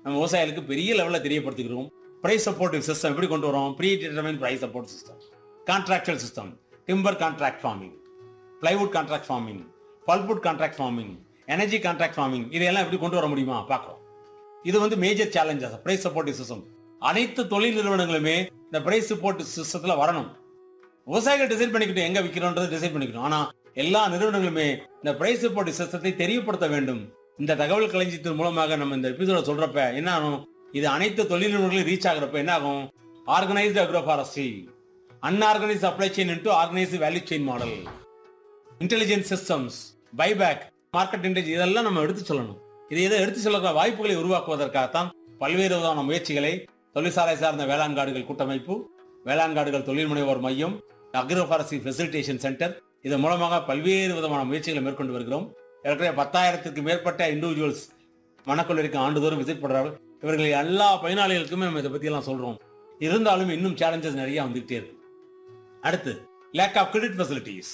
நம்ம விவசாயிகளுக்கு பெரிய லெவலில் தெரியப்படுத்திக்கிறோம் பிரைஸ் சப்போர்ட்டிவ் சிஸ்டம் எப்படி கொண்டு வரோம் predetermined price support system contractual system timber contract farming plywood contract farming pulpwood contract farming energy contract farming இதெல்லாம் எப்படி கொண்டு வர முடியுமா பார்க்குறோம் இது வந்து major challenges price supportive system அனைத்து தொழில் நிறுவனங்களுமே இந்த பிரைஸ் சப்போர்ட் சிஸ்டத்துல வரணும் விவசாயிகள் டிசைட் பண்ணிக்கிட்டு எங்க விற்கிறோன்றது டிசைட் பண்ணிக்கணும் ஆனா எல்லா நிறுவனங்களுமே இந்த பிரைஸ் சப்போர்ட் சிஸ்டத்தை தெரியப்படுத்த வேண்டும் இந்த தகவல் களஞ்சியத்தின் மூலமாக நம்ம இந்த எபிசோட சொல்றப்ப என்ன ஆகும் இது அனைத்து தொழில் நிறுவனங்களையும் ரீச் ஆகுறப்ப என்ன ஆகும் organised agroforestry unorganised supply chain into organised value chain model intelligent systems buyback market intelligence இதெல்லாம் நம்ம எடுத்து சொல்லணும் இது இதை எடுத்து சொல்லுற வாய்ப்புகளை உருவாக்குவதற்காகத்தான் பல்வேறு விதமான முயற்சிகளை தொழிற்சாலை சார்ந்த வேளாண் காடுகள் கூட்டமைப்பு வேளாண் காடுகள் தொழில் முனைவோர் மையம் அக்ரோ ஃபாரஸ்ட்ரி ஃபெசிலிட்டேஷன் சென்டர் இதன் மூலமாக பல்வேறு விதமான முயற்சிகளை மேற்கொண்டு வருகிறோம் ஏற்கனவே பத்தாயிரத்துக்கு மேற்பட்ட இண்டிவிஜுவல்ஸ் மணக்கல்லூரிக்கு ஆண்டுதோறும் விசிட் பண்றார்கள் இவர்கள் எல்லா பயனாளிகளுக்குமே நம்ம இதை பத்தி எல்லாம் சொல்றோம் இருந்தாலும் இன்னும் சேலஞ்சஸ் நிறைய வந்துகிட்டே இருக்கு அடுத்து லேக் ஆஃப் கிரெடிட் ஃபெசிலிட்டிஸ்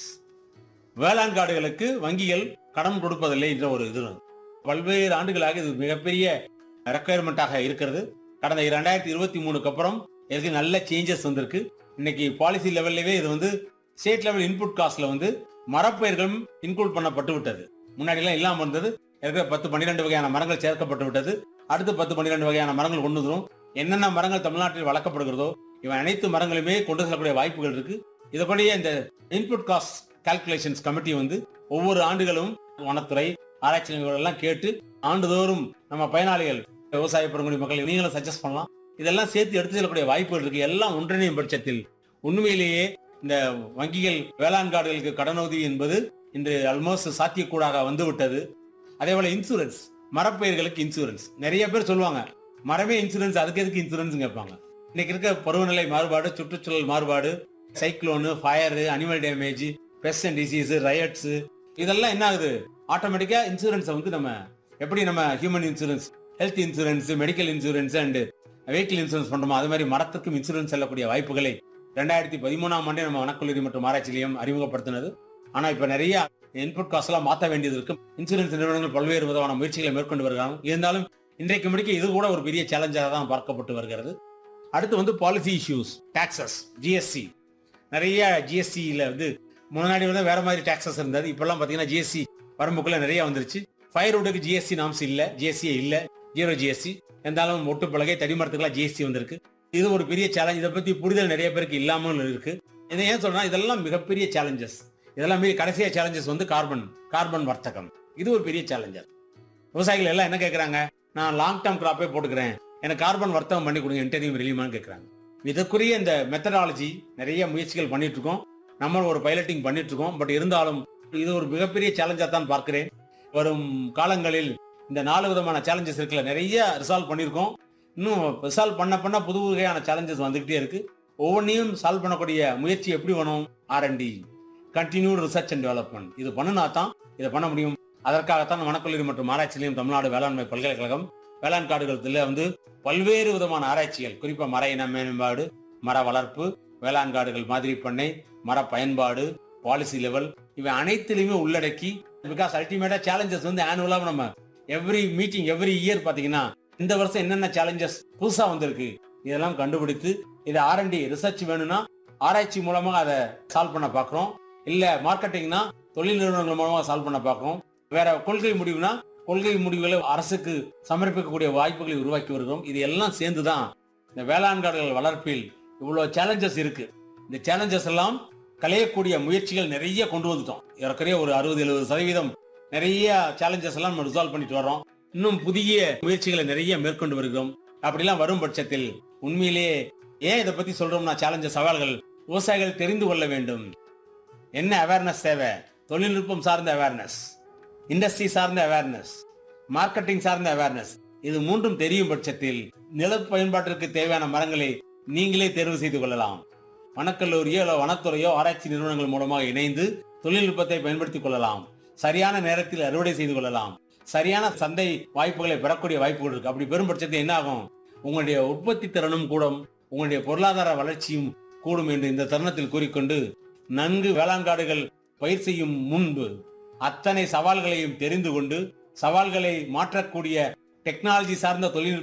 வேளாண் காடுகளுக்கு வங்கிகள் கடன் கொடுப்பதில்லை என்ற ஒரு இது பல்வேறு ஆண்டுகளாக இது மிகப்பெரிய ரெக்குயர்மெண்ட்டாக இருக்கிறது கடந்த இரண்டாயிரத்தி இருபத்தி மூணுக்கு அப்புறம் இதுக்கு நல்ல சேஞ்சஸ் வந்திருக்கு இன்னைக்கு பாலிசி லெவல்லவே இது வந்து ஸ்டேட் லெவல் இன்புட் காஸ்ட்ல வந்து மரப்பயிர்களும் இன்க்ளூட் பண்ணப்பட்டு விட்டது முன்னாடி எல்லாம் இல்லாம இருந்தது இருக்கிற பத்து பன்னிரெண்டு வகையான மரங்கள் சேர்க்கப்பட்டு விட்டது அடுத்து பத்து பன்னிரெண்டு வகையான மரங்கள் கொண்டு வந்துடும் என்னென்ன மரங்கள் தமிழ்நாட்டில் வளர்க்கப்படுகிறதோ இவன் அனைத்து மரங்களுமே கொண்டு செல்லக்கூடிய வாய்ப்புகள் இருக்கு இதுபடியே இந்த இன்புட் காஸ்ட் கால்குலேஷன்ஸ் கமிட்டி வந்து ஒவ்வொரு ஆண்டுகளும் வனத்துறை ஆராய்ச்சி நிலையங்கள் எல்லாம் கேட்டு ஆண்டுதோறும் நம்ம பயனாளிகள் விவசாய பெருங்குடி மக்கள் நீங்களும் சஜஸ்ட் பண்ணலாம் இதெல்லாம் சேர்த்து எடுத்து செல்லக்கூடிய வாய்ப்புகள் இருக்கு எல்லாம் ஒன்றிணையும் பட்சத்தில் உண்மையிலேயே இந்த வங்கிகள் வேளாண் காடுகளுக்கு கடனுதவி என்பது இன்று ஆல்மோஸ்ட் சாத்தியக்கூடாக வந்து விட்டது அதே போல இன்சூரன்ஸ் மரப்பயிர்களுக்கு இன்சூரன்ஸ் நிறைய பேர் சொல்லுவாங்க மரமே இன்சூரன்ஸ் அதுக்கு எதுக்கு இன்சூரன்ஸ் கேட்பாங்க இன்னைக்கு இருக்க பருவநிலை மாறுபாடு சுற்றுச்சூழல் மாறுபாடு cyclone fire animal damage pest and disease riots இதெல்லாம் என்ன ஆகுது ஆட்டோமேட்டிக்கா இன்சூரன்ஸை வந்து நம்ம எப்படி நம்ம human insurance health insurance medical insurance and vehicle insurance பண்றோமோ அது மாதிரி மரத்துக்கும் இன்சூரன்ஸ் செல்லக்கூடிய வாய்ப்புகளை ரெண்டாயிரத்தி பதிமூணாம் ஆண்டே நம்ம வனக்கல்லூரி மற்றும் ஆராய்ச்சி நிலையம் அறிமுகப்படுத்தினது ஆனா இப்ப நிறைய இன்புட் காஸ்ட் எல்லாம் மாற்ற வேண்டியது இருக்கு இன்சூரன்ஸ் நிறுவனங்கள் பல்வேறு விதமான முயற்சிகளை மேற்கொண்டு வருகிறாங்க இருந்தாலும் இன்றைக்கு முடிக்க இது கூட ஒரு பெரிய சேலஞ்சாக தான் பார்க்கப்பட்டு வருகிறது அடுத்து வந்து பாலிசி இஷ்யூஸ் டாக்ஸஸ் ஜிஎஸ்டி நிறைய ஜிஎஸ்டியில் வந்து முன்னாடி வந்து வேற மாதிரி டாக்ஸஸ் இருந்தது இப்பெல்லாம் பார்த்தீங்கன்னா ஜிஎஸ்டி வரம்புக்குள்ள நிறைய வந்துருச்சு ஃபயர்வுட்டுக்கு ஜிஎஸ்டி நாம்ஸ் இல்லை ஜிஎஸ்டியே இல்லை ஜீரோ ஜிஎஸ்டி இருந்தாலும் ஒட்டு பலகை தடிமரத்துக்குலாம் ஜிஎஸ்டி வந்திருக்கு இது ஒரு பெரிய சேலஞ்ச் இதை பத்தி புரிதல் நிறைய பேருக்கு இல்லாமல் இருக்கு இதை ஏன் சொல்றேன்னா இதெல்லாம் மிகப்பெரிய சேலஞ்சஸ் இதெல்லாம் மீறி கடைசியா சேலஞ்சஸ் வந்து கார்பன் கார்பன் வர்த்தகம் இது ஒரு பெரிய சேலஞ்சர் விவசாயிகள் எல்லாம் என்ன கேட்கறாங்க நான் லாங் டேர்ம் கிராப்பே போட்டுக்கிறேன் எனக்கு கார்பன் வர்த்தகம் பண்ணி கொடுங்க இன்டர்வியூ ரெலியுமான்னு கேட்கறாங்க இதற்குரிய இந்த மெத்தடாலஜி நிறைய முயற்சிகள் பண்ணிட்டு இருக்கோம் நம்ம ஒரு பைலட்டிங் பண்ணிட்டு இருக்கோம் பட் இருந்தாலும் இது ஒரு மிகப்பெரிய சேலஞ்சா தான் பார்க்கிறேன் வரும் காலங்களில் இந்த நாலு விதமான சேலஞ்சஸ் இருக்குல்ல நிறைய ரிசால்வ் பண்ணியிருக்கோம் இன்னும் ரிசால்வ் பண்ண பண்ண புது வகையான சேலஞ்சஸ் வந்துகிட்டே இருக்கு ஒவ்வொன்றையும் சால்வ் பண்ணக்கூடிய முயற்சி எப்படி வேணும் R and D continued research and development இது பண்ணினா தான் இதை பண்ண முடியும் அதற்காகத்தான் வனக்கல்லூரி மற்றும் ஆராய்ச்சி நிலையம் தமிழ்நாடு வேளாண்மை பல்கலைக்கழகம் வேளாண் காடுகளத்தில் வந்து பல்வேறு விதமான ஆராய்ச்சிகள் குறிப்பா மர இன மேம்பாடு மர வளர்ப்பு வேளாண் காடுகள் மாதிரி பண்ணை மர பயன்பாடு பாலிசி லெவல் இவை அனைத்திலுமே உள்ளடக்கி பிகாஸ் அல்டிமேட்டா சேலஞ்சஸ் வந்து ஆனுவலாக நம்ம எவ்ரி மீட்டிங் எவ்ரி இயர் பாத்தீங்கன்னா இந்த வருஷம் என்னென்ன சேலஞ்சஸ் புதுசா வந்திருக்கு இதெல்லாம் கண்டுபிடித்து இது ஆர்என்டி ரிசர்ச் வேணும்னா ஆராய்ச்சி மூலமா அதை சால்வ் பண்ண பாக்குறோம் இல்ல மார்க்கெட்டிங்னா தொழில் நிறுவனங்கள் மூலமா சால்வ் பண்ண பாக்குறோம் வேற கொள்கை முடிவுனா கொள்கை முடிவுகளை அரசுக்கு சமர்ப்பிக்கக்கூடிய வாய்ப்புகளை உருவாக்கி வருகிறோம் இது எல்லாம் சேர்ந்துதான் இந்த வேளாண் காடுகள் வளர்ப்பில் இவ்வளவு சேலஞ்சஸ் இருக்கு இந்த சேலஞ்சஸ் எல்லாம் களையக்கூடிய முயற்சிகள் நிறைய கொண்டு வந்துட்டோம் ஏறக்குறைய ஒரு அறுபது எழுபது சதவீதம் நிறைய சேலஞ்சஸ் எல்லாம் நம்ம ரிசால்வ் பண்ணிட்டு வரோம் இன்னும் புதிய முயற்சிகளை நிறைய மேற்கொண்டு வருகிறோம் அப்படிலாம் வரும் பட்சத்தில் உண்மையிலேயே ஏன் இதை பத்தி சொல்றோம்னா சேலஞ்சஸ் சவால்கள் விவசாயிகள் தெரிந்து கொள்ள வேண்டும் என்ன அவேர்னஸ் தேவை தொழில்நுட்பம் சார்ந்த அவேர்னஸ் இண்டஸ்ட்ரி சார்ந்த அவேர்னஸ் மார்க்கெட்டிங் சார்ந்த அவேர்னஸ் இது மூன்றும் தெரியும் பட்சத்தில் நில பயன்பாட்டிற்கு தேவையான மரங்களை நீங்களே தேர்வு செய்து கொள்ளலாம் வனக்கல்லூரியோ இல்ல வனத்துறையோ ஆராய்ச்சி நிறுவனங்கள் மூலமாக இணைந்து தொழில்நுட்பத்தை பயன்படுத்திக் கொள்ளலாம் சரியான நேரத்தில் அறுவடை செய்து கொள்ளலாம் சரியான சந்தை வாய்ப்புகளை பெறக்கூடிய வாய்ப்புகள் இருக்கு அப்படி பெரும் பட்சத்தில் என்ன ஆகும் உங்களுடைய உற்பத்தி திறனும் கூடும் உங்களுடைய பொருளாதார வளர்ச்சியும் கூடும் என்று இந்த தருணத்தில் கூறிக்கொண்டு நன்கு வேளாண்காடுகள் பயிர் செய்யும் முன்பு அத்தனை சவால்களையும் தெரிந்து கொண்டு சவால்களை மாற்றக்கூடிய டெக்னாலஜி சார்ந்த தொழில்நுட்ப